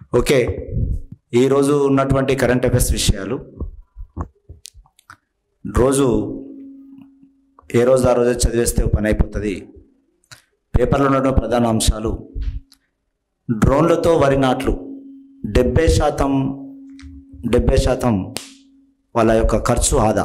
Okay ఈరోజు ఉన్నటువంటి current affairs విషయాలు రోజు ఏ రోజు ఆ రోజు చదివేస్తే పని అయిపోతుంది పేపర్లో ఉన్న ప్రధాన అంశాలు డ్రోన్లతో వరి నాట్లు డెబ్బై శాతం డెబ్బై శాతం వాళ్ళ యొక్క ఖర్చు ఆదా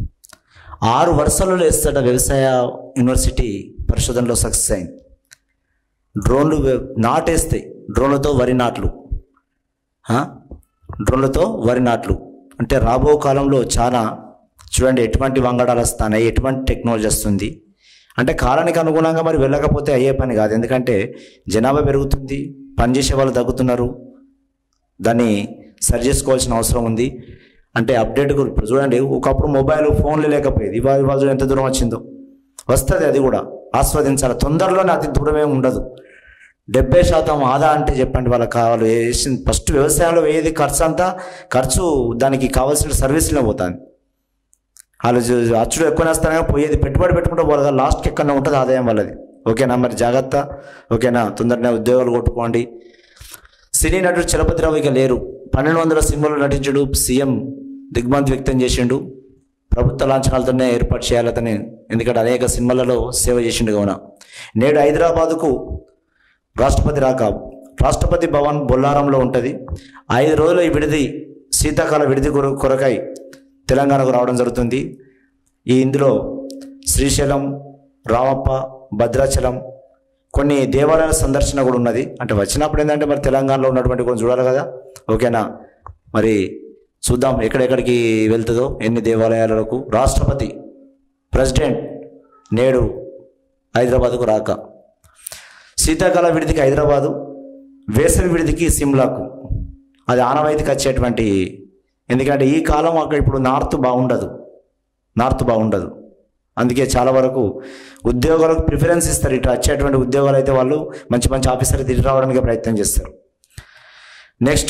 ఆరు వరుసలలో వేస్తాడ వ్యవసాయ యూనివర్సిటీ పరిశోధనలో సక్సెస్ అయింది డ్రోన్లు వే- నాటేస్తాయి డ్రోన్లతో వరి నాట్లు ఆ? డ్రోన్లతో వరి నాట్లు అంటే రాబో కాలంలో చాలా చూడండి ఎటువంటి వంగడాలు వస్తున్నాయి ఎటువంటి టెక్నాలజీ వస్తుంది అంటే కాలానికి అనుగుణంగా మరి వెళ్ళకపోతే అయ్యే పని కాదు ఎందుకంటే జనాభా పెరుగుతుంది పనిచేసే వాళ్ళు తగ్గుతున్నారు దాన్ని సరి చేసుకోవాల్సిన అవసరం ఉంది అంటే అప్డేట్ కూడా ఇప్పుడు చూడండి ఒకప్పుడు మొబైల్ ఫోన్లు లేకపోయేది ఇవాళ ఇవాళ చూడండి ఎంత దూరం వచ్చిందో వస్తుంది అది కూడా ఆస్వాదించాలి తొందరలోనే అతి దూరమే ఉండదు డెబ్బై శాతం ఆదా అంటే చెప్పండి వాళ్ళకి కావాలి వేసిన ఫస్ట్ వ్యవసాయంలో ఏది ఖర్చు అంతా ఖర్చు దానికి కావాల్సిన సర్వీస్లో పోతుంది వాళ్ళు చూ- అచ్చుడు ఎక్కువ వేస్తానే పోయేది పెట్టుబడి పెట్టుకుంటే వాళ్ళ లాస్ట్కి ఎక్కడ ఉంటుంది ఆదాయం వాళ్ళది ఓకేనా మరి జాగ్రత్త ఓకేనా తొందరనే ఉద్యోగాలు కొట్టుకోండి సినీ నటుడు చలపతి రావు ఇక లేరు పన్నెండు వందల సినిమాలు నటించుడు సీఎం దిగ్భ్రాంతి వ్యక్తం చేసిండు ప్రభుత్వ లాంఛనాలతోనే ఏర్పాటు చేయాలని ఎందుకంటే అనేక సినిమాలలో సేవ చేసిండు కావున నేడు హైదరాబాదుకు రాష్ట్రపతి రాక రాష్ట్రపతి భవన్ బొల్లారంలో ఉంటుంది ఐదు రోజుల ఈ విడిది శీతాకాల విడిది కొర కొరకై తెలంగాణకు రావడం జరుగుతుంది ఈ ఇందులో శ్రీశైలం రామప్ప భద్రాచలం కొన్ని దేవాలయాల సందర్శన కూడా ఉన్నది అంటే వచ్చినప్పుడు ఏంటంటే మరి తెలంగాణలో ఉన్నటువంటి కొన్ని చూడాలి కదా ఓకేనా మరి చూద్దాం ఎక్కడెక్కడికి వెళ్తుందో ఎన్ని దేవాలయాలకు రాష్ట్రపతి ప్రెసిడెంట్ నేడు హైదరాబాద్కు రాక శీతాకాల విడిదికి హైదరాబాదు వేసవి విడిదికి సిమ్లాకు అది ఆనవాయితీకి వచ్చేటువంటి ఎందుకంటే ఈ కాలం అక్కడ ఇప్పుడు నార్త్ బాగుండదు నార్త్ బాగుండదు అందుకే చాలా వరకు ఉద్యోగాలకు ప్రిఫరెన్స్ ఇస్తారు ఇటు వచ్చేటువంటి ఉద్యోగాలు అయితే వాళ్ళు మంచి మంచి ఆఫీసర్ తిరిగి రావడానికి ప్రయత్నం చేస్తారు నెక్స్ట్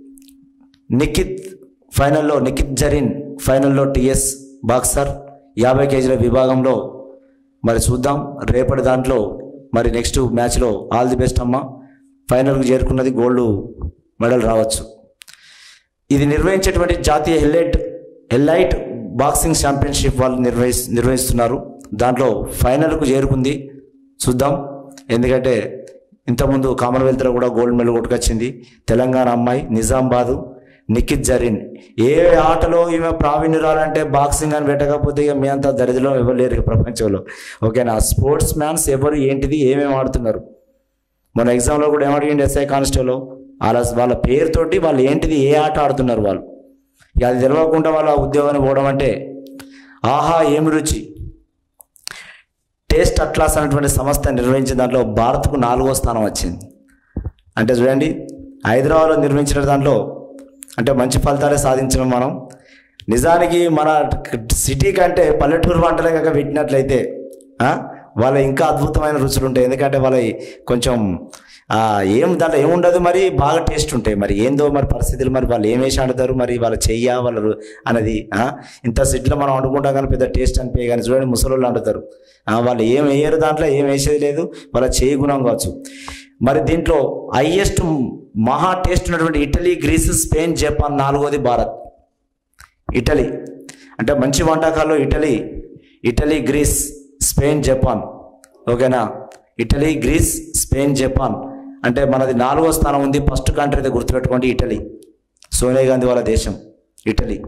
నిఖిత్ ఫైనల్లో నిఖిత్ జరీన్ ఫైనల్లో టిఎస్ బాక్సర్ యాభై కేజీల విభాగంలో మరి చూద్దాం రేపటి దాంట్లో మరి నెక్స్ట్ మ్యాచ్లో ఆల్ ది బెస్ట్ అమ్మ ఫైనల్కు చేరుకున్నది గోల్డ్ మెడల్ రావచ్చు ఇది నిర్వహించేటువంటి జాతీయ హెల్లైట్ హెల్లైట్ బాక్సింగ్ ఛాంపియన్షిప్ వాళ్ళు నిర్వహి నిర్వహిస్తున్నారు దాంట్లో ఫైనల్కు చేరుకుంది చూద్దాం ఎందుకంటే ఇంతకుముందు కామన్వెల్త్లో కూడా గోల్డ్ మెడల్ కొట్టుకొచ్చింది తెలంగాణ అమ్మాయి నిజామాబాదు నిఖిత్ జరీన్ ఏ ఆటలో ఈమె ప్రావీణ్యురాలంటే బాక్సింగ్ అని పెట్టకపోతే ఇక మీ అంత దరిద్రం ఎవరు లేరు ఇక ప్రపంచంలో ఓకేనా స్పోర్ట్స్ మ్యాన్స్ ఎవరు ఏంటిది ఏమేమి ఆడుతున్నారు మన ఎగ్జామ్లో కూడా ఏమడిగింది ఎస్ఐ కానిస్టేబుల్ వాళ్ళ వాళ్ళ పేరుతోటి వాళ్ళు ఏంటిది ఏ ఆట ఆడుతున్నారు వాళ్ళు ఇక అది తెలియకుండా వాళ్ళ ఉద్యోగాన్ని పోవడం అంటే ఆహా ఏమి రుచి టేస్ట్ అట్లాస్ అనేటువంటి సంస్థ నిర్వహించిన దాంట్లో భారత్కు నాలుగో స్థానం వచ్చింది అంటే చూడండి హైదరాబాద్లో నిర్మించిన దాంట్లో అంటే మంచి ఫలితాలే సాధించడం మనం నిజానికి మన సిటీ కంటే పల్లెటూరు వంటలే కాక పెట్టినట్లయితే ఆ, వాళ్ళ ఇంకా అద్భుతమైన రుచులు ఉంటాయి ఎందుకంటే వాళ్ళ కొంచెం ఆ, ఏం దాంట్లో ఏముండదు మరి బాగా టేస్ట్ ఉంటాయి మరి ఏందో మరి పరిస్థితులు మరి వాళ్ళు ఏం వేసి ఆడతారు మరి వాళ్ళ చెయ్య వాళ్ళ రు- అన్నది ఆ, ఇంత సిటీలో మనం వండుకుంటాం కానీ పెద్ద టేస్ట్ అనిపించే కానీ చూడండి ముసలోళ్ళు వండుతారు ఆ, వాళ్ళు ఏం వేయరు దాంట్లో ఏం వేసేది లేదు వాళ్ళ చేయి గుణం కావచ్చు మరి దీంట్లో హైయెస్ట్ మహా టేస్ట్ ఉన్నటువంటి ఇటలీ గ్రీస్ స్పెయిన్ జపాన్ నాలుగోది భారత్ ఇటలీ అంటే మంచి వంటకాల్లో Italy Italy Greece Spain Japan ఓకేనా ఇటలీ గ్రీస్ స్పెయిన్ జపాన్ అంటే మనది నాలుగో స్థానం ఉంది ఫస్ట్ కంట్రీ అయితే గుర్తుపెట్టుకోండి ఇటలీ సోనియా గాంధీ వాళ్ళ దేశం ఇటలీ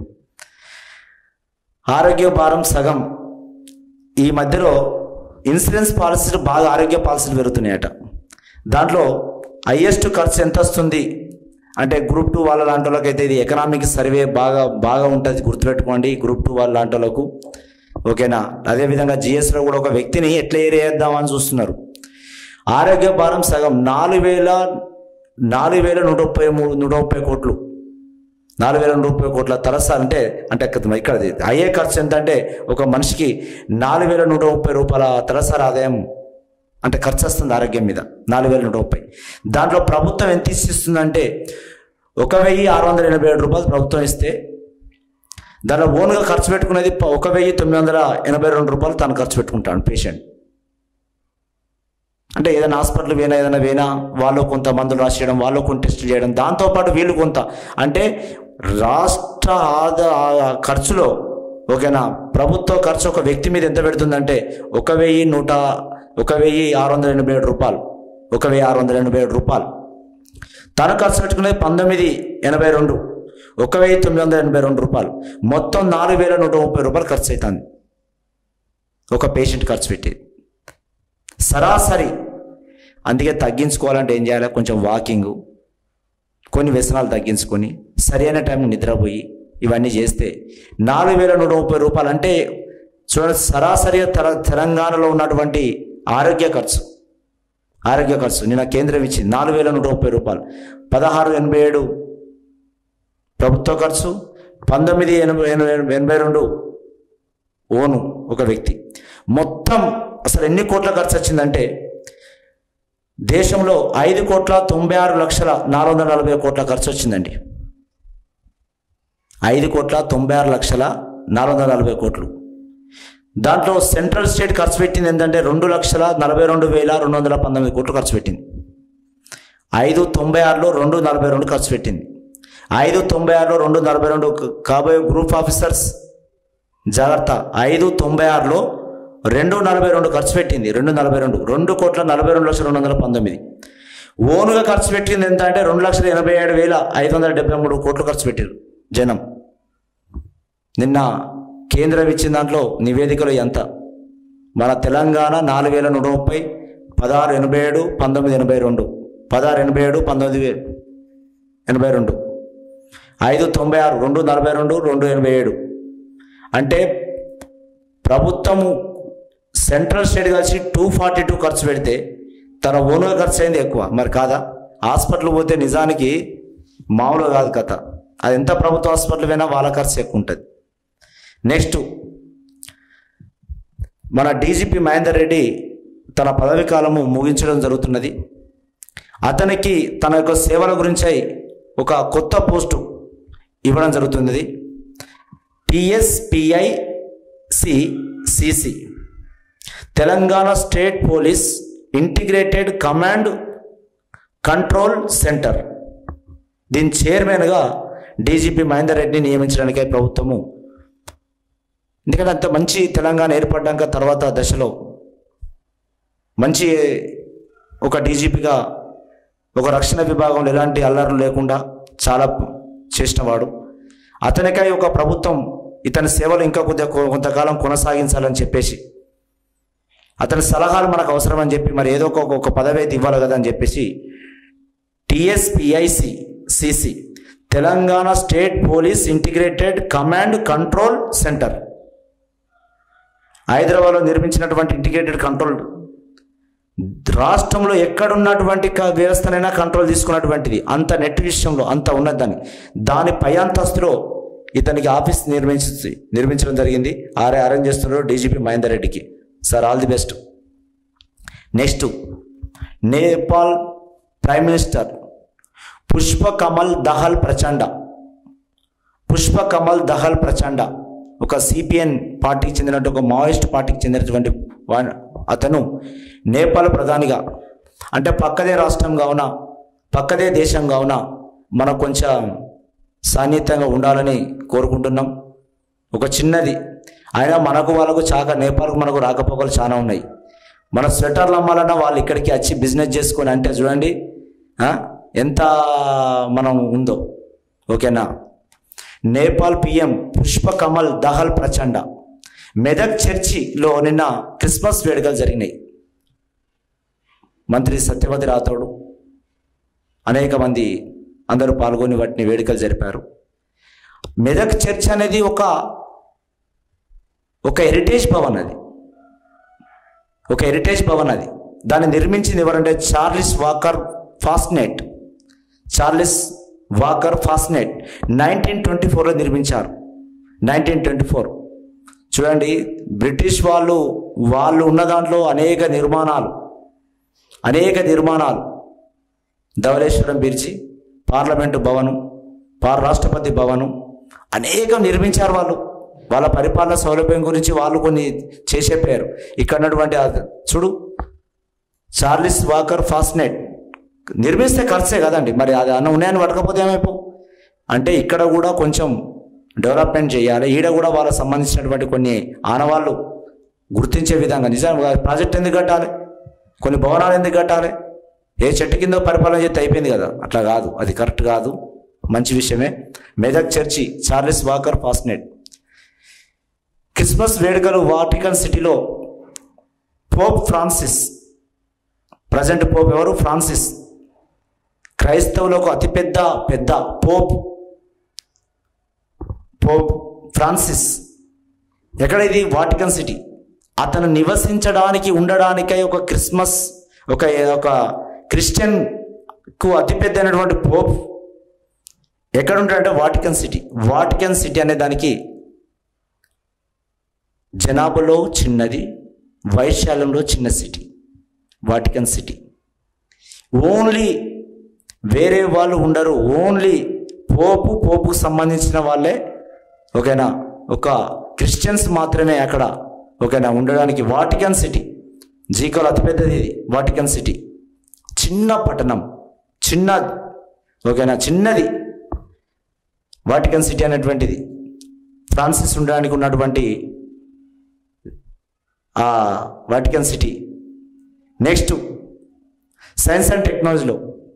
ఆరోగ్య భారం సగం ఈ మధ్యలో ఇన్సూరెన్స్ పాలసీలు బాగా ఆరోగ్య పాలసీలు పెరుగుతున్నాయట దాంట్లో హయ్యెస్ట్ ఖర్చు ఎంత వస్తుంది అంటే గ్రూప్ టూ వాళ్ళ లాంటి వాళ్ళకైతే ఇది ఎకనామిక్ సర్వే బాగా బాగా ఉంటుంది గుర్తుపెట్టుకోండి గ్రూప్ టూ వాళ్ళ లాంటి వాళ్ళకు ఓకేనా అదేవిధంగా జిఎస్లో కూడా ఒక వ్యక్తిని ఎట్లా ఏరేద్దామని చూస్తున్నారు ఆరోగ్య భారం సగం నాలుగు వేల నాలుగు వేల నూట ముప్పై మూడు నూట ముప్పై కోట్లు నాలుగు వేల నూట ముప్పై కోట్ల తలసా అంటే అంటే ఇక్కడ అయ్యే ఖర్చు ఎంత అంటే ఒక మనిషికి నాలుగు వేల నూట ముప్పై రూపాయల తలసరి ఆదాయం అంటే ఖర్చు వస్తుంది ఆరోగ్యం మీద నాలుగు వేల నూట ముప్పై దాంట్లో ప్రభుత్వం ఎంత ఇస్తుందంటే ఒక వెయ్యి ఆరు వందల ఎనభై ఏడు రూపాయలు ప్రభుత్వం ఇస్తే దాంట్లో ఓన్గా ఖర్చు పెట్టుకునేది ప- ఒక వెయ్యి తొమ్మిది వందల ఎనభై రెండు రూపాయలు తను ఖర్చు పెట్టుకుంటాడు పేషెంట్ అంటే ఏదైనా హాస్పిటల్ పోయినా ఏదైనా పోయినా వాళ్ళు కొంత మందులు రాసేయడం వాళ్ళు కొంత టెస్ట్ చేయడం దాంతోపాటు వీళ్ళు కొంత అంటే రాష్ట్ర ఆదా ఖర్చులో ఓకేనా ప్రభుత్వ ఖర్చు ఒక వ్యక్తి మీద ఎంత పెడుతుందంటే ఒక వెయ్యి నూట ఒక వెయ్యి ఆరు వందల ఎనభై ఏడు రూపాయలు ఒక వెయ్యి ఆరు వందల ఎనభై ఏడు రూపాయలు తను ఖర్చు పెట్టుకునేది పంతొమ్మిది ఎనభై రెండు ఒక వెయ్యి తొమ్మిది వందల ఎనభై రెండు రూపాయలు మొత్తం నాలుగు వేల నూట ముప్పై రూపాయలు ఖర్చు అవుతుంది ఒక పేషెంట్ ఖర్చు పెట్టేది సరాసరి అందుకే తగ్గించుకోవాలంటే ఏం చేయాలి కొంచెం వాకింగ్ కొన్ని వ్యసనాలు తగ్గించుకొని సరైన టైం నిద్రపోయి ఇవన్నీ చేస్తే నాలుగు వేల నూట ముప్పై రూపాయలు అంటే చూడండి సరాసరి తెల తెలంగాణలో ఉన్నటువంటి ఆరోగ్య ఖర్చు ఆరోగ్య ఖర్చు నిన్న కేంద్రం ఇచ్చింది నాలుగు వేల నూట ముప్పై రూపాయలు పదహారు ఎనభై ఏడు ప్రభుత్వ ఖర్చు పంతొమ్మిది ఎనభై ఎనభై ఎనభై రెండు ఓను ఒక వ్యక్తి మొత్తం అసలు ఎన్ని కోట్ల ఖర్చు వచ్చిందంటే దేశంలో ఐదు కోట్ల తొంభై ఆరు లక్షల నాలుగు వందల నలభై కోట్ల ఖర్చు వచ్చిందండి ఐదు కోట్ల తొంభై ఆరు లక్షల నాలుగు వందల నలభై కోట్లు దాంట్లో సెంట్రల్ స్టేట్ ఖర్చు పెట్టింది ఏంటంటే రెండు లక్షల నలభై రెండు వేల రెండు వందల పంతొమ్మిది కోట్లు ఖర్చు పెట్టింది ఐదు తొంభై ఆరులో రెండు నలభై రెండు ఖర్చు పెట్టింది ఐదు తొంభై ఆరులో రెండు నలభై రెండు కాబోయే గ్రూప్ ఆఫీసర్స్ జాగ్రత్త ఐదు తొంభై ఆరులో రెండు నలభై రెండు ఖర్చు పెట్టింది రెండు నలభై రెండు రెండు కోట్ల నలభై రెండు లక్షల రెండు వందల పంతొమ్మిది ఓనుగా ఖర్చు పెట్టింది ఎంత అంటే రెండు లక్షల ఎనభై ఏడు వేల ఐదు వందల డెబ్బై మూడు కోట్లు ఖర్చు పెట్టారు జనం నిన్న కేంద్రం ఇచ్చిన దాంట్లో నివేదికలో ఎంత మన తెలంగాణ నాలుగు వేల నూట ముప్పై పదహారు ఎనభై ఏడు పంతొమ్మిది ఎనభై రెండు పదహారు ఎనభై ఏడు పంతొమ్మిది వే- ఎనభై రెండు ఐదు తొంభై ఆరు రెండు నలభై రెండు రెండు ఎనభై ఏడు అంటే ప్రభుత్వము సెంట్రల్ స్టేట్ కలిసి టూ ఫార్టీ టూ ఖర్చు పెడితే తన ఓనుగా ఖర్చు అయింది ఎక్కువ మరి కాదా హాస్పిటల్ పోతే నిజానికి మామూలుగా కాదు కథ అది ఎంత ప్రభుత్వ హాస్పిటల్ పోయినా వాళ్ళ ఖర్చు ఎక్కువ ఉంటుంది నెక్స్ట్ మన డీజీపీ మహేందర్ రెడ్డి తన పదవి కాలము ముగించడం జరుగుతున్నది అతనికి తన యొక్క సేవల గురించి ఒక కొత్త పోస్టు ఇవ్వడం జరుగుతున్నది TSPICCC Telangana state police integrated command control centre దీని చైర్మన్గా డీజీపీ మహేందర్ రెడ్డిని నియమించడానికై ప్రభుత్వము ఎందుకంటే అంత మంచి తెలంగాణ ఏర్పడ్డాక తర్వాత దశలో మంచి ఒక డీజీపీగా ఒక రక్షణ విభాగంలో ఎలాంటి అల్లర్లు లేకుండా చాలా చేసినవాడు అతనికై ఒక ప్రభుత్వం ఇతని సేవలు ఇంకా కొద్దిగా కొ- కొంతకాలం కొనసాగించాలని చెప్పేసి అతని సలహాలు మనకు అవసరం అని చెప్పి మరి ఏదో ఒక ఒక పదవి అయితే ఇవ్వాలి కదా అని చెప్పేసి TSPIC CC Telangana state police integrated command control centre హైదరాబాద్లో నిర్మించినటువంటి ఇంటిగ్రేటెడ్ కంట్రోల్ రాష్ట్రంలో ఎక్కడున్నటువంటి క- వ్యవస్థనైనా కంట్రోల్ తీసుకున్నటువంటిది అంత నెట్ విషయంలో అంత ఉన్నది దాన్ని దాని పై అంతస్తులో ఇతనికి ఆఫీస్ నిర్మించి నిర్మించడం జరిగింది ఆరే అరేంజ్ చేస్తున్నారు డీజీపీ మహేందర్ రెడ్డికి sir all the best next Nepal prime minister Pushpa Kamal Dahal Prachanda Pushpa Kamal Dahal ప్రచండ ఒక సిపిఎన్ పార్టీకి చెందినటువంటి ఒక మావోయిస్ట్ పార్టీకి చెందినటువంటి వా- అతను నేపాల్ ప్రధానిగా అంటే పక్కదే రాష్ట్రం కావున పక్కదే దేశం కావున మనకు కొంచెం సాన్నిహిత్యంగా ఉండాలని కోరుకుంటున్నాం ఒక చిన్నది అయినా మనకు వాళ్ళకు చాక నేపాల్కు మనకు రాకపోకలు చాలా ఉన్నాయి మన స్వెటర్లు అమ్మాలన్నా వాళ్ళు ఇక్కడికి వచ్చి బిజినెస్ చేసుకొని అంటే చూడండి ఆ, ఎంత మనం ఉందో ఓకేనా నేపాల్ పిఎం పుష్ప కమల్ దహల్ ప్రచండ మెదక్ చర్చిలో నిన్న క్రిస్మస్ వేడుకలు జరిగినాయి మంత్రి సత్యవతి రాథోడు అనేక మంది అందరూ పాల్గొని వాటిని వేడుకలు జరిపారు మెదక్ చర్చ్ అనేది ఒక ఒక హెరిటేజ్ భవన్ అది ఒక హెరిటేజ్ భవన్ అది దాన్ని నిర్మించింది ఎవరంటే Charles Walker Posnett Charles Walker Posnett nineteen twenty ఫోర్లో నిర్మించారు నైన్టీన్ ట్వంటీ ఫోర్ చూడండి బ్రిటిష్ వాళ్ళు వాళ్ళు ఉన్న దాంట్లో అనేక నిర్మాణాలు అనేక నిర్మాణాలు ధవళేశ్వరం బీర్చి పార్లమెంటు భవనం పార్ రాష్ట్రపతి భవనం అనేకం నిర్మించారు వాళ్ళు వాళ్ళ పరిపాలన సౌలభ్యం గురించి వాళ్ళు కొన్ని చేసేపోయారు ఇక్కడ ఉన్నటువంటి ఆ- చూడు చార్లిస్ వాకర్ ఫాస్నెట్ నిర్మిస్తే ఖర్చే కదండి మరి అది అన్న ఉన్నాయని పట్టకపోతే ఏమైపో అంటే ఇక్కడ కూడా కొంచెం డెవలప్మెంట్ చేయాలి ఈడ కూడా వాళ్ళకి సంబంధించినటువంటి కొన్ని ఆనవాళ్ళు గుర్తించే విధంగా నిజంగా ప్రాజెక్ట్ ఎందుకు కట్టాలి కొన్ని భవనాలు ఎందుకు కట్టాలి ఏ చెట్టు కింద పరిపాలన చేస్తే అయిపోయింది కదా అట్లా కాదు అది కరెక్ట్ కాదు మంచి విషయమే Medak church Charles Walker Posnett Christmas వేడుకలు వాటికన్ సిటీలో పోప్ ఫ్రాన్సిస్ ప్రజెంట్ పోప్ ఎవరు ఫ్రాన్సిస్ క్రైస్తవులకు అతిపెద్ద పెద్ద పోప్ పోప్ ఫ్రాన్సిస్ ఎక్కడ ఇది వాటికన్ సిటీ అతను నివసించడానికి ఉండడానికై ఒక క్రిస్మస్ ఒక ఒక క్రిస్టియన్కు అతిపెద్దైనటువంటి పోప్ ఎక్కడ ఉంటాడంటే వాటికన్ సిటీ వాటికన్ సిటీ అనే దానికి జనాభాలో చిన్నది వైశాల్యంలో చిన్న సిటీ వాటికన్ సిటీ ఓన్లీ వేరే వాళ్ళు ఉండరు ఓన్లీ పోపు పోపుకు సంబంధించిన వాళ్ళే ఓకేనా ఒక క్రిస్టియన్స్ మాత్రమే అక్కడ ఓకేనా ఉండడానికి వాటికన్ సిటీ జీకోలో అతిపెద్దది ఇది వాటికన్ సిటీ చిన్న పట్టణం చిన్న ఓకేనా చిన్నది వాటికన్ సిటీ అనేటువంటిది ఫ్రాన్సిస్ ఉండడానికి ఉన్నటువంటి ఆ Vatican city next science and టెక్నాలజీలో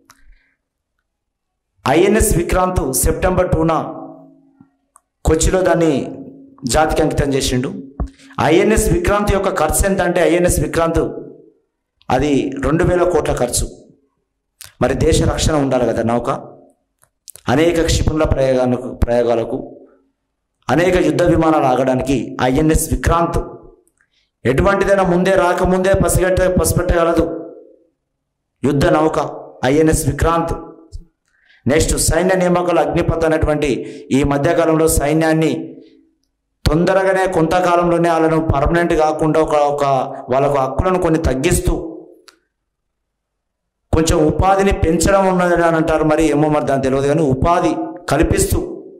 ఐఎన్ఎస్ విక్రాంత్ సెప్టెంబర్ టూన కొచ్చిలో దాన్ని జాతికి అంకితం చేసిండు ఐఎన్ఎస్ విక్రాంత్ యొక్క ఖర్చు ఎంత అంటే ఐఎన్ఎస్ విక్రాంత్ అది రెండు వేల కోట్ల ఖర్చు మరి దేశ రక్షణ ఉండాలి కదా నౌక అనేక క్షిపణుల ప్రయోగాలకు ప్రయోగాలకు అనేక యుద్ధ విమానాలు ఆగడానికి ఐఎన్ఎస్ విక్రాంత్ ఎటువంటిదైనా ముందే రాకముందే పసిగట్ట పసిపెట్టగలదు యుద్ధ నౌక ఐఎన్ఎస్ విక్రాంత్ నెక్స్ట్ సైన్య నియామకాలు అగ్నిపథ్ అనేటువంటి ఈ మధ్యకాలంలో సైన్యాన్ని తొందరగానే కొంతకాలంలోనే వాళ్ళను పర్మనెంట్ కాకుండా ఒక ఒక వాళ్ళకు హక్కులను కొన్ని తగ్గిస్తూ కొంచెం ఉపాధిని పెంచడం ఉన్నది అని అంటారు మరి ఏమో మరి దాని తెలియదు కానీ ఉపాధి కల్పిస్తూ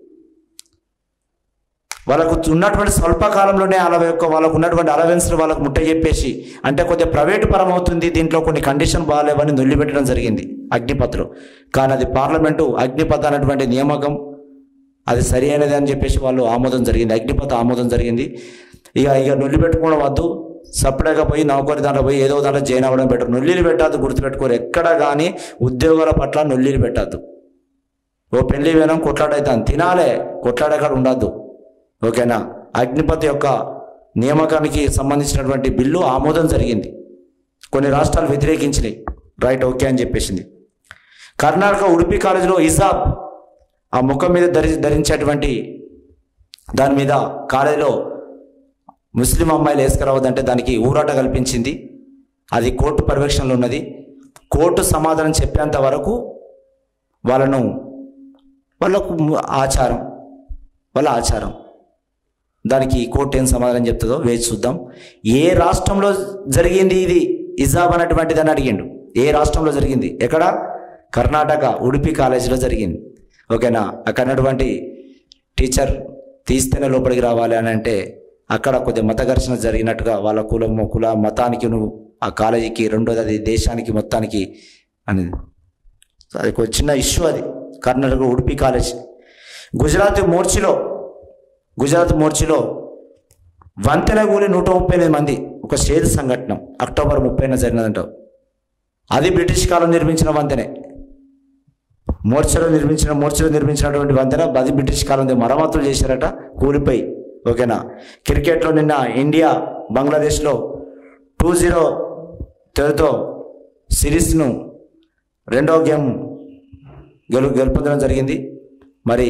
వాళ్ళకు ఉన్నటువంటి స్వల్పకాలంలోనే వాళ్ళ యొక్క వాళ్ళకు ఉన్నటువంటి అలవెన్స్ వాళ్ళకు ముట్ట చెప్పేసి అంటే కొద్దిగా ప్రైవేటు పరం అవుతుంది దీంట్లో కొన్ని కండిషన్ బాగాలేవని నొల్లిపెట్టడం జరిగింది అగ్నిపత్రం కానీ అది పార్లమెంటు అగ్నిపథ అనేటువంటి నియామకం అది సరి అయినది అని చెప్పేసి వాళ్ళు ఆమోదం జరిగింది అగ్నిపథ ఆమోదం జరిగింది ఇక ఇక నొల్లి పెట్టుకోవడం వద్దు సపరేట్గా పోయి నౌకరి దాంట్లో పోయి ఏదో దాంట్లో జాయిన్ అవ్వడం బెటర్ నొల్లిలు పెట్టద్దు గుర్తుపెట్టుకోరు ఎక్కడ కానీ ఉద్యోగాల పట్ల నొల్లిలు పెట్టద్దు ఓ పెళ్లి వేనం కొట్లాడైతాను తినాలే కొట్లాడేకాడ ఉండద్దు ఓకేనా అగ్నిపథ్ యొక్క నియామకానికి సంబంధించినటువంటి బిల్లు ఆమోదం జరిగింది కొన్ని రాష్ట్రాలు వ్యతిరేకించినాయి రైట్ ఓకే అని చెప్పేసింది కర్ణాటక ఉడిపి కాలేజీలో ఇసాబ్ ఆ ముఖం మీద ధరి ధరించేటువంటి దాని మీద కాలేజీలో ముస్లిం అమ్మాయిలు వేసుకురావద్దంటే దానికి ఊరాట కల్పించింది అది కోర్టు పర్యవేక్షణలో ఉన్నది కోర్టు సమాధానం చెప్పేంత వరకు వాళ్ళను వాళ్ళకు ఆచారం వాళ్ళ ఆచారం దానికి కోర్టు ఏం సమాధానం చెప్తుందో వేచి చూద్దాం ఏ రాష్ట్రంలో జరిగింది ఇది ఇజాబ్ అనేటువంటిది అని అడిగిండు ఏ రాష్ట్రంలో జరిగింది ఎక్కడ కర్ణాటక ఉడిపి కాలేజీలో జరిగింది ఓకేనా అక్కడ ఉన్నటువంటి టీచర్ తీస్తేనే లోపలికి రావాలి అని అంటే అక్కడ కొద్దిగా మత ఘర్షణ జరిగినట్టుగా వాళ్ళ కులం కుల మతానికి నువ్వు ఆ కాలేజీకి రెండోది అది దేశానికి మొత్తానికి అని అది ఒక చిన్న ఇష్యూ అది కర్ణాటక ఉడిపి కాలేజ్ గుజరాత్ మోర్చిలో గుజరాత్ మోర్చిలో వంతెన కూలి నూట ముప్పై ఎనిమిది మంది ఒక చేదు సంఘటన అక్టోబర్ ముప్పైన జరిగినదంట అది బ్రిటిష్ కాలం నిర్మించిన వంతెనే మోర్చలో నిర్మించిన మోర్చలో నిర్మించినటువంటి వంతెన అది బ్రిటిష్ కాలం మరమ్మతులు చేశారట కూలిపోయి ఓకేనా క్రికెట్లో నిన్న ఇండియా బంగ్లాదేశ్లో టూ జీరో తేరుతో సిరీస్ను రెండవ గేమ్ గెలు గెలుపొందడం జరిగింది మరి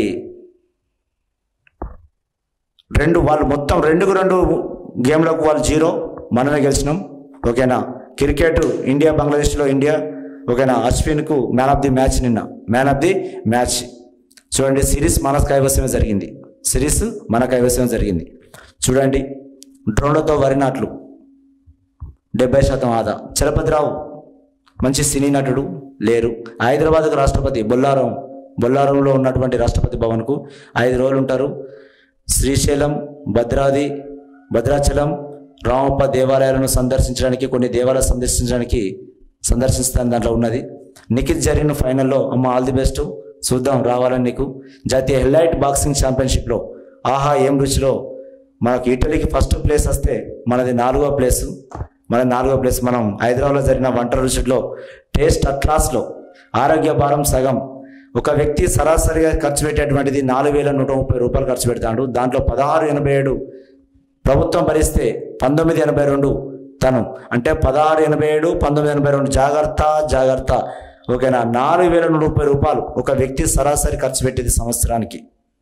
రెండు వాళ్ళు మొత్తం రెండుకు రెండు గేమ్లకు వాళ్ళు జీరో మనమే గెలిచినాం ఓకేనా క్రికెట్ ఇండియా బంగ్లాదేశ్లో ఇండియా ఓకేనా అశ్విన్కు మ్యాన్ ఆఫ్ ది మ్యాచ్ నిన్న మ్యాన్ ఆఫ్ ది మ్యాచ్ చూడండి సిరీస్ మన కైవసమే జరిగింది సిరీస్ మన కైవసమే జరిగింది చూడండి డ్రోన్లతో వరి నాట్లు డెబ్బై శాతం ఆదా చలపతిరావు మంచి సినీ నటుడు లేరు హైదరాబాద్కు రాష్ట్రపతి బొల్లారం బొల్లారంలో ఉన్నటువంటి రాష్ట్రపతి భవన్కు ఐదు రోజులు ఉంటారు శ్రీశైలం భద్రాది భద్రాచలం రామప్ప దేవాలయాలను సందర్శించడానికి కొన్ని దేవాలయాలు సందర్శించడానికి సందర్శిస్తాను దాంట్లో ఉన్నది నిఖిత్ జరిగిన ఫైనల్లో అమ్మ ఆల్ ది బెస్ట్ చూద్దాం రావాలని నీకు జాతీయ హెల్లైట్ బాక్సింగ్ ఛాంపియన్షిప్లో ఆహా ఏం రుచిలో మనకి ఇటలీకి ఫస్ట్ ప్లేస్ వస్తే మనది నాలుగో ప్లేస్ మన నాలుగో ప్లేస్ మనం హైదరాబాద్లో జరిగిన వంట రుచిలో టేస్ట్ అట్లాస్లో ఆరోగ్య భారం సగం ఒక వ్యక్తి సరాసరిగా ఖర్చు పెట్టేటువంటిది నాలుగు వేల నూట ముప్పై రూపాయలు ఖర్చు పెడతాడు దాంట్లో పదహారు ఎనభై ఏడు ప్రభుత్వం భరిస్తే పంతొమ్మిది ఎనభై రెండు తను అంటే పదహారు ఎనభై ఏడు పంతొమ్మిది ఎనభై రెండు జాగ్రత్త జాగ్రత్త ఓకేనా నాలుగు వేల నూట ముప్పై రూపాయలు ఒక వ్యక్తి సరాసరి ఖర్చు పెట్టేది సంవత్సరానికి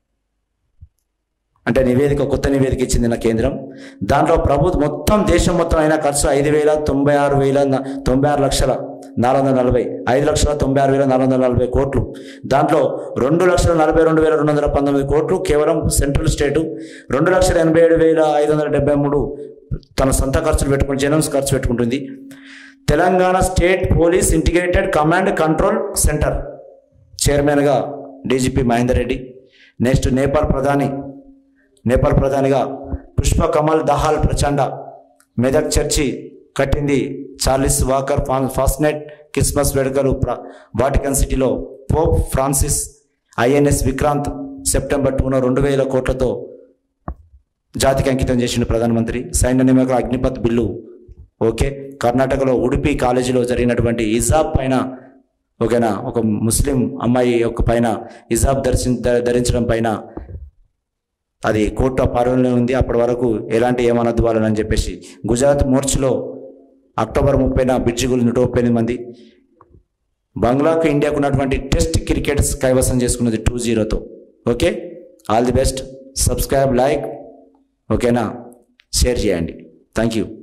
అంటే నివేదిక కొత్త నివేదిక ఇచ్చింది నా కేంద్రం దాంట్లో ప్రభుత్వం మొత్తం దేశం మొత్తం అయిన ఖర్చు ఐదు వేల తొంభై ఆరు వేల న- తొంభై ఆరు లక్షల నాలుగు వందల నలభై ఐదు లక్షల తొంభై ఆరు వేల నాలుగు వందల నలభై కోట్లు దాంట్లో రెండు లక్షల నలభై రెండు వేల రెండు వందల పంతొమ్మిది కోట్లు కేవలం సెంట్రల్ స్టేటు రెండు లక్షల ఎనభై ఏడు వేల ఐదు వందల డెబ్బై మూడు తన సొంత ఖర్చులు పెట్టుకుని జనమ్స్ ఖర్చు పెట్టుకుంటుంది Telangana state police integrated command control centre చైర్మన్గా డీజీపీ మహేందర్ రెడ్డి నెక్స్ట్ నేపాల్ ప్రధాని నేపాల్ ప్రధానిగా పుష్ప కమల్ దహాల్ ప్రచండ మెదక్ చర్చి కట్టింది చార్లిస్ వాకర్ ఫా- ఫాస్నెట్ క్రిస్మస్ వేడుకలు ప్ర వాటికన్ సిటీలో Pope Francis INS Vikrant September టూన రెండు వేల కోట్లతో జాతికి అంకితం చేసిన ప్రధానమంత్రి సైన్య నియామక అగ్నిపత్ బిల్లు ఓకే కర్ణాటకలో ఉడిపి కాలేజీలో జరిగినటువంటి ఇజాబ్ పైన ఓకేనా ఒక ముస్లిం అమ్మాయి యొక్క పైన ఇజాబ్ ధరించి ధరించడం పైన అది కోర్టు పరిగణలో ఉంది అప్పటి వరకు ఎలాంటి ఏమనద్దు వాళ్ళని అని చెప్పేసి గుజరాత్ మోర్చ్లో అక్టోబర్ ముప్పైన బిడ్జిగులు నూట ముప్పై ఎనిమిది మంది బంగ్లాకు ఇండియాకు ఉన్నటువంటి టెస్ట్ క్రికెట్స్ కైవసం చేసుకున్నది టూ జీరోతో okay all the best subscribe like ఓకేనా షేర్ చేయండి థ్యాంక్ యూ